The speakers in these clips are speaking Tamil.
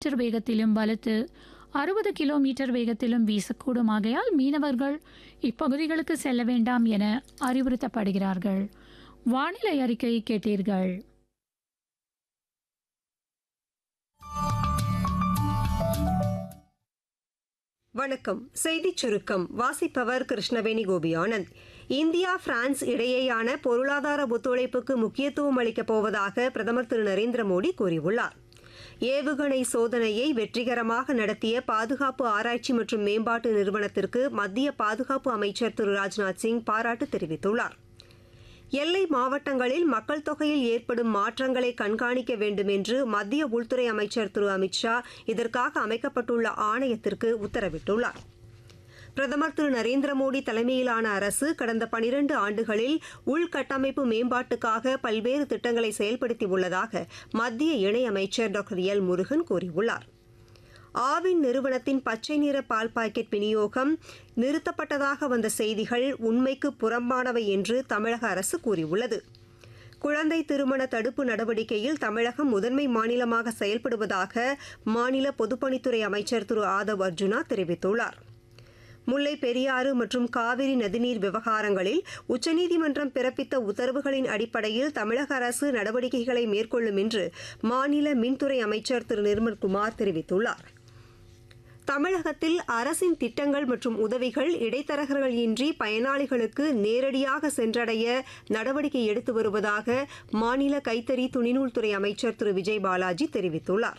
மீட்டர் வேகத்திலும் வலுத்து அறுபது கிலோமீட்டர் வேகத்திலும் வீசக்கூடும் ஆகையால் மீனவர்கள் இப்பகுதிகளுக்கு செல்ல வேண்டாம் என அறிவுறுத்தப்படுகிறார்கள் வானிலை அறிக்கை கேட்டீர்கள் வணக்கம் செய்திச் சுருக்கம் வாசிப்பவர் கிருஷ்ணவேணி கோபியானந்த் இந்தியா பிரான்ஸ் இடையேயான பொருளாதார ஒத்துழைப்புக்கு முக்கியத்துவம் அளிக்கப் போவதாக பிரதமர் திரு நரேந்திர மோடி கூறியுள்ளார் ஏவுகணை சோதனையை வெற்றிகரமாக நடத்திய பாதுகாப்பு ஆராய்ச்சி மற்றும் மேம்பாட்டு நிறுவனத்திற்கு மத்திய பாதுகாப்பு அமைச்சர் திரு ராஜ்நாத் சிங் பாராட்டு தெரிவித்துள்ளார் எல்லை மாவட்டங்களில் மக்கள் தொகையில் ஏற்படும் மாற்றங்களை கண்காணிக்க வேண்டும் என்று மத்திய உள்துறை அமைச்சர் திரு அமித்ஷா இதற்காக அமைக்கப்பட்டுள்ள ஆணையத்திற்கு உத்தரவிட்டுள்ளார் பிரதமர் திரு நரேந்திர மோடி தலைமையிலான அரசு கடந்த பனிரண்டு ஆண்டுகளில் உள்கட்டமைப்பு மேம்பாட்டுக்காக பல்வேறு திட்டங்களை செயல்படுத்தியுள்ளதாக மத்திய இணையமைச்சர் டாக்டர் எல் முருகன் கூறியுள்ளார் ஆவின் நிறுவனத்தின் பச்சை நிற பால் பாக்கெட் விநியோகம் நிறுத்தப்பட்டதாக வந்த செய்திகள் உண்மைக்கு புறம்பானவை என்று தமிழக அரசு கூறியுள்ளது குழந்தை திருமண தடுப்பு நடவடிக்கையில் தமிழகம் முதன்மை மாநிலமாக செயல்படுவதாக மாநில பொதுப்பணித்துறை அமைச்சர் திரு ஆதவ் அர்ஜுனா தெரிவித்துள்ளார் முல்லை பெரியாறு மற்றும் காவிரி நதிநீர் விவகாரங்களில் உச்சநீதிமன்றம் பிறப்பித்த உத்தரவுகளின் அடிப்படையில் தமிழக அரசு நடவடிக்கைகளை மேற்கொள்ளும் என்று மாநில மின்துறை அமைச்சர் திரு நிர்மல்குமார் தெரிவித்துள்ளார் தமிழகத்தில் அரசின் திட்டங்கள் மற்றும் உதவிகள் இடைத்தரகர்கள் இன்றி பயனாளிகளுக்கு நேரடியாக சென்றடைய நடவடிக்கை எடுத்து வருவதாக மாநில கைத்தறி துணிநூல்துறை அமைச்சர் திரு விஜய் பாலாஜி தெரிவித்துள்ளார்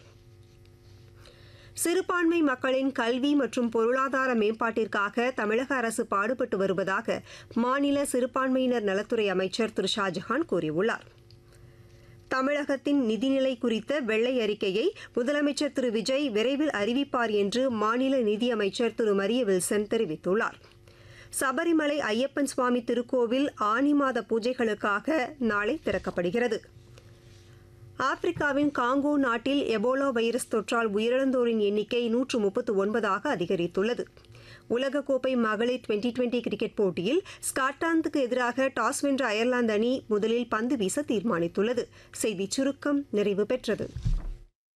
சிறுபான்மை மக்களின் கல்வி மற்றும் பொருளாதார மேம்பாட்டிற்காக தமிழக அரசு பாடுபட்டு வருவதாக மாநில சிறுபான்மையினர் நலத்துறை அமைச்சர் திரு ஷாஜஹான் கூறியுள்ளார் தமிழகத்தின் நிதிநிலை குறித்த வெள்ளை அறிக்கையை முதலமைச்சர் திரு விஜய் விரைவில் அறிவிப்பார் என்று மாநில நிதியமைச்சர் திரு மரிய வில்சன் தெரிவித்துள்ளார் சபரிமலை ஐயப்பன் சுவாமி திருக்கோவில் ஆனி மாத பூஜைகளுக்காக நாளை திறக்கப்படுகிறது ஆப்பிரிக்காவின் காங்கோ நாட்டில் எபோலா வைரஸ் தொற்றால் உயிரிழந்தோரின் எண்ணிக்கை நூற்று முப்பத்து ஒன்பதாக அதிகரித்துள்ளது உலகக்கோப்பை மகளிர் டுவெண்டி டுவெண்டி கிரிக்கெட் போட்டியில் ஸ்காட்லாந்துக்கு எதிராக டாஸ் வென்ற அயர்லாந்து அணி முதலில் பந்து வீச தீர்மானித்துள்ளது செய்திச் சுருக்கம் நிறைவு பெற்றது